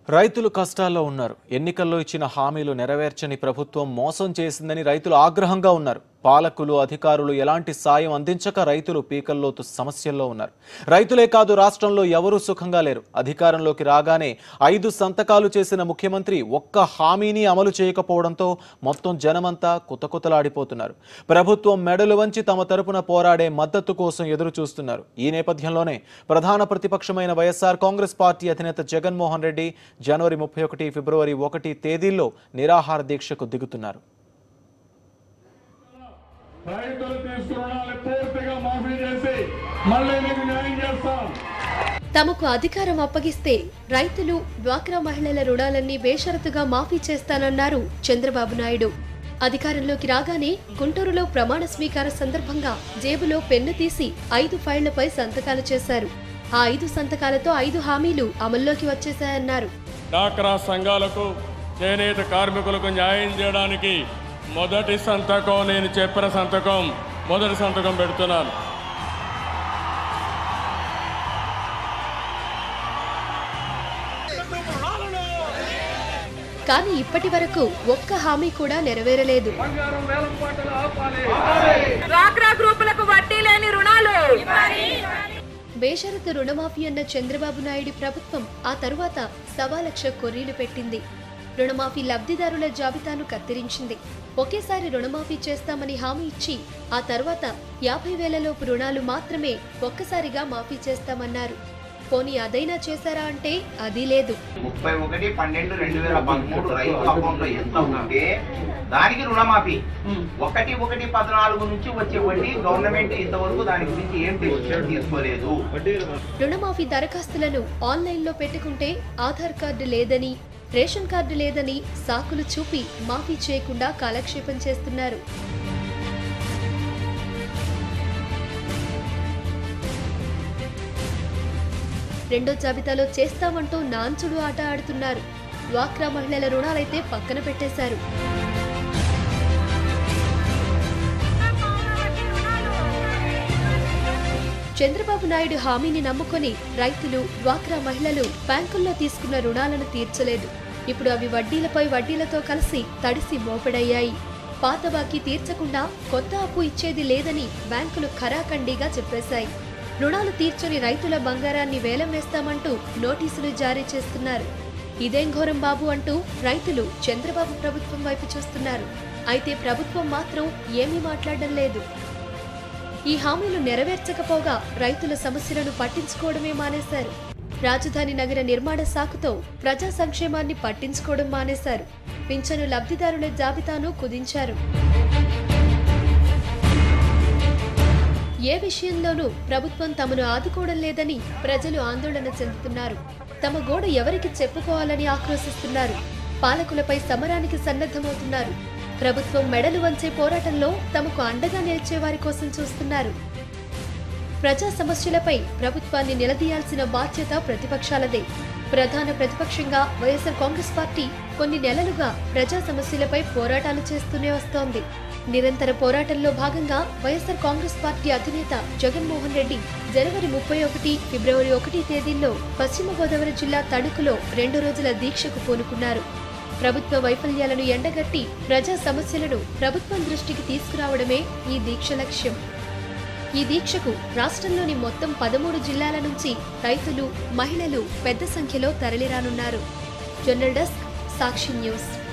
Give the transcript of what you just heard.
రైతులు కష్టాల్లో ఉన్నారు ఎన్నికల్లో ఇచ్చిన హామీలు నెరవేర్చని ప్రభుత్వం మోసం చేసిందని రైతులు ఆగ్రహంగా ఉన్నారు పాలకులు అధికారులు ఎలాంటి సాయం అందించక రైతులు పీకల్లోతు సమస్యల్లో ఉన్నారు రైతులే కాదు రాష్ట్రంలో ఎవరూ సుఖంగా లేరు అధికారంలోకి రాగానే ఐదు సంతకాలు చేసిన ముఖ్యమంత్రి ఒక్క హామీని అమలు చేయకపోవడంతో మొత్తం జనమంతా కుతకుతలాడిపోతున్నారు ప్రభుత్వం మెడలు వంచి తమ తరపున పోరాడే మద్దతు కోసం ఎదురు చూస్తున్నారు ఈ నేపథ్యంలోనే ప్రధాన ప్రతిపక్షమైన వైఎస్ఆర్ కాంగ్రెస్ పార్టీ అధినేత జగన్మోహన్ రెడ్డి జనవరి ముప్పై ఒకటి ఫిబ్రవరి ఒకటి తేదీల్లో నిరాహార దీక్షకు దిగుతున్నారు రైతులు తీసుకున్న రుణాలు పూర్తిగా మాఫీ చేసి మళ్ళీ మీకు న్యాయం చేస్తాం తమకు అధికారం అప్పగిస్తే రైతులు డ్వాక్రా మహిళల రుణాలన్నీ బేషరతుగా మాఫీ చేస్తానన్నారు చంద్రబాబు నాయుడు అధికారంలోకి రాగానే గుంటూరులో ప్రమాణ స్వీకార సందర్భంగా జేబులో పెన్ను తీసి ఐదు ఫైళ్లపై సంతకాలు చేశారు ఆ ఐదు సంతకాలతో ఐదు హామీలు అమల్లోకి వచ్చేశాయన్నారు డాక్రా సంఘాలకు చేనేత కార్మికులకు న్యాయం చేయడానికి మొదటి సంతకం నేను చెప్పిన సంతకం మొదటి సంతకం పెడుతున్నాను కానీ ఇప్పటి వరకు ఒక్క హామీ కూడా నెరవేరలేదు డ్వాక్రా గ్రూపులకు వడ్డీ లేని రుణాలు బేషరతు రుణమాఫీ అన్న చంద్రబాబు నాయుడు ప్రభుత్వం ఆ తరువాత సవా లక్ష కొర్రీలు పెట్టింది రుణమాఫీ లబ్ధిదారుల జాబితాను కత్తిరించింది ఒకేసారి రుణమాఫీ చేస్తామని హామీ ఇచ్చి ఆ తర్వాత యాభై వేలలోపు రుణాలు మాత్రమే ఒక్కసారిగా మాఫీ చేస్తామన్నారు పోనీ అదైనా చేశారా అంటే అది లేదు ముప్పై ఒకటి పన్నెండు రెండు వేల పదమూడు రైతు అకౌంట్ లో ఎంత ఉంటే దానికి రుణమాఫీ ఒకటి ఒకటి పద్నాలుగు నుంచి వచ్చే వడ్డీ గవర్నమెంట్ ఇంతవరకు దాని గురించి ఏం డెసిషన్ తీసుకోలేదు రుణమాఫీ దరఖాస్తులను ఆన్లైన్లో పెట్టుకుంటే ఆధార్ కార్డు లేదని రేషన్ కార్డు లేదని సాకులు చూపి మాఫీ చేయకుండా కాలక్షేపం చేస్తున్నారు రెండో జాబితాలో చేస్తామంటూ నాంచుడు ఆట ఆడుతున్నారు డ్వాక్రా మహిళల రుణాలైతే పక్కన పెట్టేశారు చంద్రబాబు నాయుడు హామీని నమ్ముకొని రైతులు డ్వాక్రా మహిళలు బ్యాంకుల్లో తీసుకున్న రుణాలను తీర్చలేదు ఇప్పుడు అవి వడ్డీలపై వడ్డీలతో కలిసి తడిసి మోపెడయ్యాయి పాత బాకీ తీర్చకుండా కొత్త అప్పు ఇచ్చేది లేదని బ్యాంకులు ఖరాఖండిగా చెప్పేశాయి రుణాలు తీర్చని రైతుల బంగారాన్ని వేలం వేస్తామంటూ నోటీసులు జారీ చేస్తున్నారు ఇదేం ఘోరం బాబు అంటూ రైతులు చంద్రబాబు ప్రభుత్వం వైపు చూస్తున్నారు అయితే ప్రభుత్వం మాత్రం ఏమీ మాట్లాడడం లేదు ఈ హామీలు నెరవేర్చకపోగా రైతుల సమస్యలను పట్టించుకోవడమే మానేశారు రాజధాని నగర నిర్మాణ సాకుతో ప్రజా సంక్షేమాన్ని పట్టించుకోవడం మానేశారు పింఛను లబ్ధిదారుల జాబితాను కుదించారు ఏ విషయంలోనూ ప్రభుత్వం తమను ఆదుకోవడం లేదని ప్రజలు ఆందోళన చెందుతున్నారు తమ గోడ ఎవరికి చెప్పుకోవాలని ఆక్రోశిస్తున్నారు పాలకులపై సమరానికి సన్నద్ధమవుతున్నారు ప్రభుత్వం మెడలు వంచే పోరాటంలో తమకు అండగా నిలిచే వారి కోసం చూస్తున్నారు ప్రజా సమస్యలపై ప్రభుత్వాన్ని నిలదీయాల్సిన బాధ్యత ప్రతిపక్షాలదే ప్రధాన ప్రతిపక్షంగా వైఎస్ఆర్ కాంగ్రెస్ పార్టీ కొన్ని నెలలుగా ప్రజా సమస్యలపై పోరాటాలు చేస్తూనే వస్తోంది నిరంతర పోరాటంలో భాగంగా వైఎస్ఆర్ కాంగ్రెస్ పార్టీ అధినేత జగన్మోహన్ రెడ్డి జనవరి ముప్పై ఒకటి ఫిబ్రవరి ఒకటి తేదీల్లో పశ్చిమ గోదావరి జిల్లా తణుకులో రెండు రోజుల దీక్షకు పూనుకున్నారు ప్రభుత్వ వైఫల్యాలను ఎండగట్టి ప్రజా సమస్యలను ప్రభుత్వం దృష్టికి తీసుకురావడమే ఈ దీక్ష లక్ష్యం ఈ దీక్షకు రాష్ట్రంలోని మొత్తం పదమూడు జిల్లాల నుంచి రైతులు మహిళలు పెద్ద సంఖ్యలో తరలిరానున్నారు జర్నల్ డెస్క్ సాక్షి న్యూస్